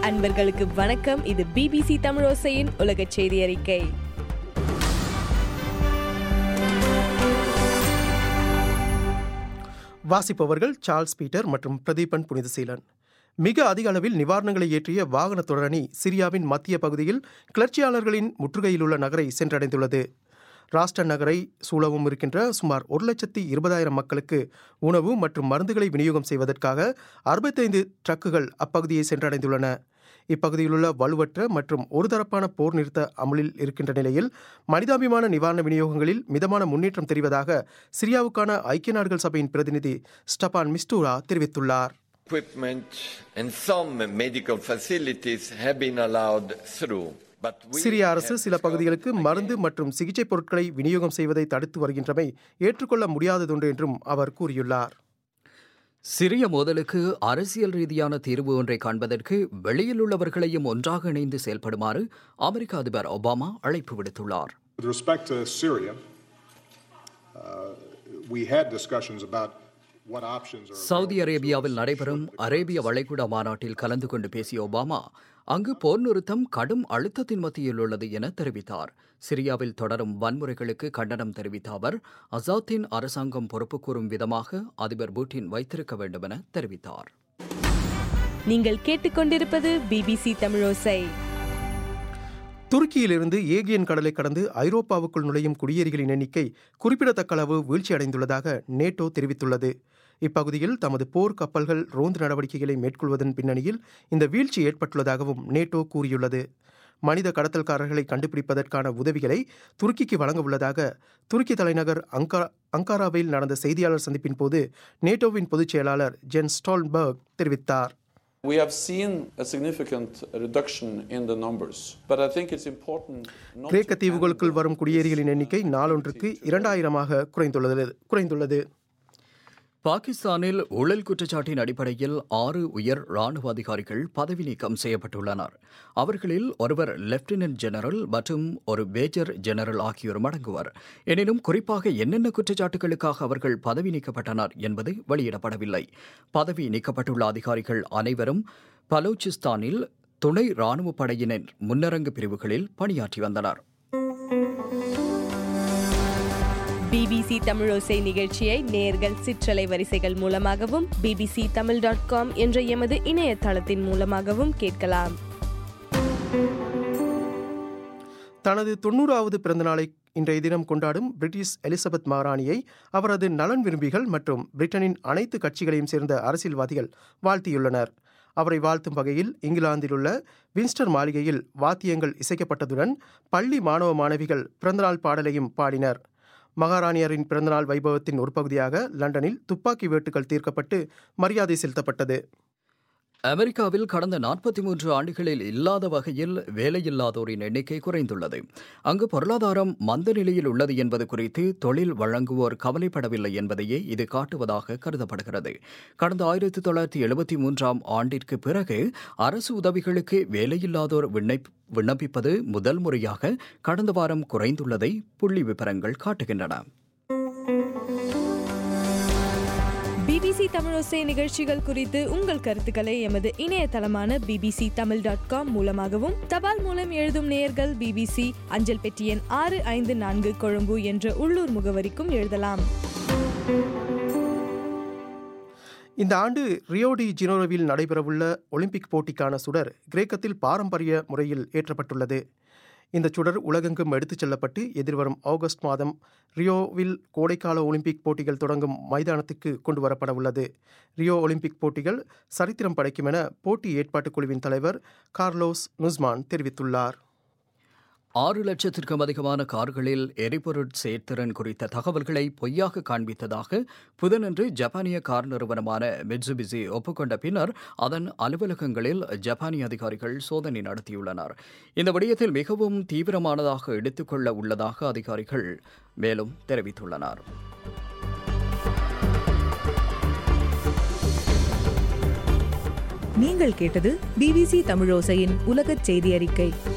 அன்பர்களுக்கு வணக்கம் இது பிபிசி தமிழோசையின் உலக செய்தி அறிக்கை வாசிப்பவர்கள் சார்ல்ஸ் பீட்டர் மற்றும் பிரதீபன் புனிதசீலன் மிக அதிக அளவில் நிவாரணங்களை ஏற்றிய வாகன தொடரணி சிரியாவின் மத்திய பகுதியில் கிளர்ச்சியாளர்களின் முற்றுகையில் உள்ள நகரை சென்றடைந்துள்ளது ராஸ்டன் நகரை சூழவும் இருக்கின்ற சுமார் ஒரு லட்சத்தி இருபதாயிரம் மக்களுக்கு உணவு மற்றும் மருந்துகளை விநியோகம் செய்வதற்காக அறுபத்தைந்து ட்ரக்குகள் அப்பகுதியை சென்றடைந்துள்ளன இப்பகுதியிலுள்ள வலுவற்ற மற்றும் ஒருதரப்பான போர் நிறுத்த அமலில் இருக்கின்ற நிலையில் மனிதாபிமான நிவாரண விநியோகங்களில் மிதமான முன்னேற்றம் தெரிவதாக சிரியாவுக்கான ஐக்கிய நாடுகள் சபையின் பிரதிநிதி ஸ்டபான் மிஸ்டூரா தெரிவித்துள்ளார் equipment and some medical facilities have been allowed through. But we சிரிய அரசு have சில பகுதிகளுக்கு discovered மருந்து மற்றும் சிகிச்சை பொருட்களை விநியோகம் செய்வதை தடுத்து வருகின்றமை ஏற்றுக்கொள்ள முடியாததொன்று என்றும் அவர் கூறியுள்ளார் சிறிய மோதலுக்கு அரசியல் ரீதியான தீர்வு ஒன்றை காண்பதற்கு வெளியில் உள்ளவர்களையும் ஒன்றாக இணைந்து செயல்படுமாறு அமெரிக்க அதிபர் ஒபாமா அழைப்பு விடுத்துள்ளார் With respect to Syria, uh, we had discussions about what options are. Saudi அரேபியாவில் நடைபெறும் அரேபிய வளைகுடா மாநாட்டில் கலந்து கொண்டு பேசிய ஒபாமா அங்கு போர் நிறுத்தம் கடும் அழுத்தத்தின் மத்தியில் உள்ளது என தெரிவித்தார் சிரியாவில் தொடரும் வன்முறைகளுக்கு கண்டனம் தெரிவித்த அவர் அசாத்தின் அரசாங்கம் பொறுப்பு கூறும் விதமாக அதிபர் புட்டின் வைத்திருக்க வேண்டும் என தெரிவித்தார் நீங்கள் கேட்டுக்கொண்டிருப்பது பிபிசி தமிழோசை துருக்கியிலிருந்து ஏகியன் கடலை கடந்து ஐரோப்பாவுக்குள் நுழையும் குடியேறிகளின் எண்ணிக்கை குறிப்பிடத்தக்க அளவு வீழ்ச்சியடைந்துள்ளதாக நேட்டோ தெரிவித்துள்ளது இப்பகுதியில் தமது போர் கப்பல்கள் ரோந்து நடவடிக்கைகளை மேற்கொள்வதன் பின்னணியில் இந்த வீழ்ச்சி ஏற்பட்டுள்ளதாகவும் நேட்டோ கூறியுள்ளது மனித கடத்தல்காரர்களை கண்டுபிடிப்பதற்கான உதவிகளை துருக்கிக்கு வழங்க உள்ளதாக துருக்கி தலைநகர் அங்கா அங்காராவில் நடந்த செய்தியாளர் சந்திப்பின் போது நேட்டோவின் பொதுச் செயலாளர் ஜென் ஸ்டால்பர்க் தெரிவித்தார் We have seen a significant reduction in the numbers, but I think it's important not கிரேக்க to தீவுகளுக்குள் anger வரும் குடியேறிகளின் எண்ணிக்கை நாளொன்றுக்கு இரண்டாயிரமாக குறைந்துள்ளது குறைந்துள்ளது பாகிஸ்தானில் ஊழல் குற்றச்சாட்டின் அடிப்படையில் ஆறு உயர் ராணுவ அதிகாரிகள் பதவி நீக்கம் செய்யப்பட்டுள்ளனர் அவர்களில் ஒருவர் லெப்டினன்ட் ஜெனரல் மற்றும் ஒரு மேஜர் ஜெனரல் ஆகியோரும் அடங்குவர் எனினும் குறிப்பாக என்னென்ன குற்றச்சாட்டுகளுக்காக அவர்கள் பதவி நீக்கப்பட்டனர் என்பது வெளியிடப்படவில்லை பதவி நீக்கப்பட்டுள்ள அதிகாரிகள் அனைவரும் பலோச்சிஸ்தானில் துணை ராணுவ படையினர் முன்னரங்கு பிரிவுகளில் பணியாற்றி வந்தனர் பிபிசி தமிழோசை நிகழ்ச்சியை நேர்கள் சிற்றலை வரிசைகள் மூலமாகவும் பிபிசி தமிழ் டாட் காம் என்ற எமது இணையதளத்தின் மூலமாகவும் கேட்கலாம் தனது தொண்ணூறாவது பிறந்தநாளை இன்றைய தினம் கொண்டாடும் பிரிட்டிஷ் எலிசபெத் மகாராணியை அவரது நலன் விரும்பிகள் மற்றும் பிரிட்டனின் அனைத்து கட்சிகளையும் சேர்ந்த அரசியல்வாதிகள் வாழ்த்தியுள்ளனர் அவரை வாழ்த்தும் வகையில் இங்கிலாந்தில் உள்ள வின்ஸ்டர் மாளிகையில் வாத்தியங்கள் இசைக்கப்பட்டதுடன் பள்ளி மாணவ மாணவிகள் பிறந்தநாள் பாடலையும் பாடினர் மகாராணியரின் பிறந்தநாள் வைபவத்தின் ஒரு பகுதியாக லண்டனில் துப்பாக்கி வேட்டுகள் தீர்க்கப்பட்டு மரியாதை செலுத்தப்பட்டது அமெரிக்காவில் கடந்த நாற்பத்தி மூன்று ஆண்டுகளில் இல்லாத வகையில் வேலையில்லாதோரின் எண்ணிக்கை குறைந்துள்ளது அங்கு பொருளாதாரம் மந்த நிலையில் உள்ளது என்பது குறித்து தொழில் வழங்குவோர் கவலைப்படவில்லை என்பதையே இது காட்டுவதாக கருதப்படுகிறது கடந்த ஆயிரத்தி தொள்ளாயிரத்தி எழுபத்தி மூன்றாம் ஆண்டிற்கு பிறகு அரசு உதவிகளுக்கு வேலையில்லாதோர் விண்ணப் விண்ணப்பிப்பது முதல் முறையாக கடந்த வாரம் குறைந்துள்ளதை புள்ளி விவரங்கள் காட்டுகின்றன பிபிசி தமிழோசை நிகழ்ச்சிகள் குறித்து உங்கள் கருத்துக்களை எமது இணையதளமான பிபிசி தமிழ் டாட் காம் மூலமாகவும் தபால் மூலம் எழுதும் நேயர்கள் பிபிசி அஞ்சல் பெட்டி எண் ஆறு ஐந்து நான்கு கொழும்பு என்ற உள்ளூர் முகவரிக்கும் எழுதலாம் இந்த ஆண்டு ரியோ டி ஜினோரோவில் நடைபெறவுள்ள ஒலிம்பிக் போட்டிக்கான சுடர் கிரேக்கத்தில் பாரம்பரிய முறையில் ஏற்றப்பட்டுள்ளது இந்த சுடர் உலகெங்கும் எடுத்துச் செல்லப்பட்டு எதிர்வரும் ஆகஸ்ட் மாதம் ரியோவில் கோடைக்கால ஒலிம்பிக் போட்டிகள் தொடங்கும் மைதானத்துக்கு கொண்டு வரப்பட உள்ளது ரியோ ஒலிம்பிக் போட்டிகள் சரித்திரம் படைக்கும் என போட்டி ஏற்பாட்டுக் குழுவின் தலைவர் கார்லோஸ் நுஸ்மான் தெரிவித்துள்ளார் ஆறு லட்சத்திற்கும் அதிகமான கார்களில் எரிபொருள் சேர்த்திறன் குறித்த தகவல்களை பொய்யாக காண்பித்ததாக புதனன்று ஜப்பானிய கார் நிறுவனமான மிட்சுபிசி ஒப்புக்கொண்ட பின்னர் அதன் அலுவலகங்களில் ஜப்பானிய அதிகாரிகள் சோதனை நடத்தியுள்ளனர் இந்த விடயத்தில் மிகவும் தீவிரமானதாக எடுத்துக்கொள்ள உள்ளதாக அதிகாரிகள் மேலும் தெரிவித்துள்ளனர் நீங்கள் கேட்டது பிபிசி தமிழோசையின் உலகச் செய்தி அறிக்கை